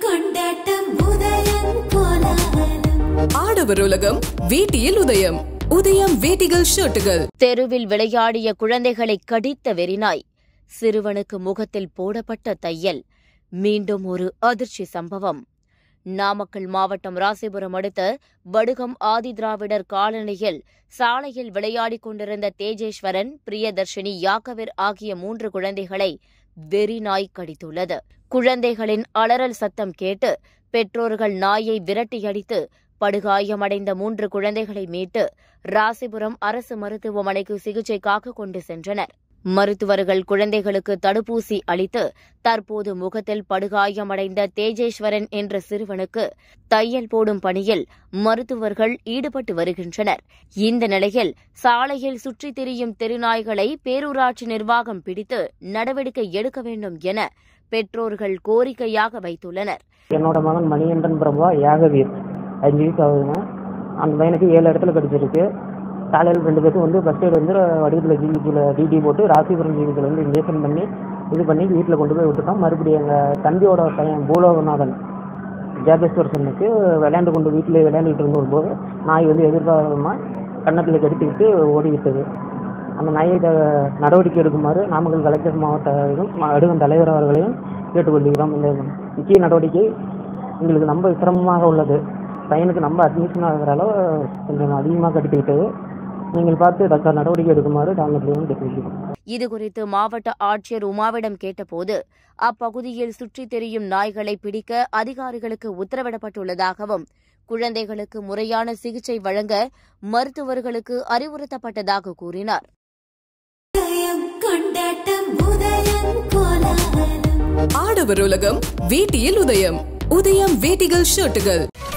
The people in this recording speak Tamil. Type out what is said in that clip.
கொண்டாட்டம் உதயம் கோலாகலம் ஆடவர் உலகம் வேட்டியில் உதயம் உதயம் வேட்டிகள் ஷர்ட்டுகள் தெருவில் விளையாடிய குழந்தைகளை கடித்த வெறிநாய் சிறுவனுக்கு முகத்தில் போடப்பட்ட தையல் மீண்டும் ஒரு அதிர்ச்சி சம்பவம் நாமக்கல் மாவட்டம் ராசிபுரம் அடுத்த வடுகம் ஆதிதிராவிடர் காலனியில் சாலையில் விளையாடிக் கொண்டிருந்த தேஜேஸ்வரன் பிரியதர்ஷினி யாக்கவிர் ஆகிய மூன்று குழந்தைகளை வெறிநாய் கடித்துள்ளது குழந்தைகளின் அலறல் சத்தம் கேட்டு பெற்றோர்கள் நாயை விரட்டியடித்து படுகாயமடைந்த மூன்று குழந்தைகளை மீட்டு ராசிபுரம் அரசு மருத்துவமனைக்கு சிகிச்சைக்காக கொண்டு சென்றனர் மருத்துவர்கள் குழந்தைகளுக்கு தடுப்பூசி அளித்து தற்போது முகத்தில் படுகாயமடைந்த தேஜேஸ்வரன் என்ற சிறுவனுக்கு தையல் போடும் பணியில் மருத்துவர்கள் ஈடுபட்டு வருகின்றனர் இந்த நிலையில் சாலையில் சுற்றித் திரியும் தெருநாய்களை பேரூராட்சி நிர்வாகம் பிடித்து நடவடிக்கை எடுக்க வேண்டும் என பெற்றோர்கள் கோரிக்கையாக வைத்துள்ளனர் என்னோட மகன் மணிகண்டன் பிரபா யாகவீர் அஞ்சு வயசு ஆகுதுங்க அந்த பையனுக்கு ஏழு இடத்துல கடிச்சிருக்கு காலையில் ரெண்டு பேருக்கு வந்து ஃபஸ்ட் எய்டு வந்து வடிவத்தில் ஜிஹெச்சில் டிடி போட்டு ராசிபுரம் ஜிஹெச்சில் வந்து இன்ஜெக்ஷன் பண்ணி இது பண்ணி வீட்டில் கொண்டு போய் விட்டுட்டோம் மறுபடியும் எங்கள் தம்பியோட பையன் பூலோகநாதன் ஜாகேஸ்வரசனுக்கு விளையாண்டு கொண்டு வீட்டில் விளையாண்டுட்டு இருக்கும்போது நாய் வந்து எதிர்பாராமல் கன்னத்தில் கடித்துக்கிட்டு ஓடி விட்டது அந்த நாயை த- நடவடிக்கை எடுக்குமாறு நாமக்கல் கலெக்டர் மாவட்ட அடுகம் தலைவர் அவர்களையும் கேட்டுக்கொள்கிறோம் இந்த முக்கிய நடவடிக்கை எங்களுக்கு ரொம்ப சிரமமாக உள்ளது பையனுக்கு நம்ம அட்மிஷன் ஆகிற அளவு கொஞ்சம் அதிகமாக கட்டிக்கிட்டது நீங்கள் பார்த்து தக்க நடவடிக்கை எடுக்குமாறு டாக்டர்களையும் கேட்டுக்கொள்கிறோம் இதுகுறித்து மாவட்ட ஆட்சியர் உமாவிடம் கேட்டபோது அப்பகுதியில் சுற்றித் திரியும் நாய்களை பிடிக்க அதிகாரிகளுக்கு உத்தரவிடப்பட்டுள்ளதாகவும் குழந்தைகளுக்கு முறையான சிகிச்சை வழங்க மருத்துவர்களுக்கு அறிவுறுத்தப்பட்டதாக கூறினார் உதயம் கொண்டாட்டம் உதயம் கோலாகலம் ஆடவர் உலகம் வேட்டியில் உதயம் உதயம் வேட்டிகள் ஷர்ட்டுகள்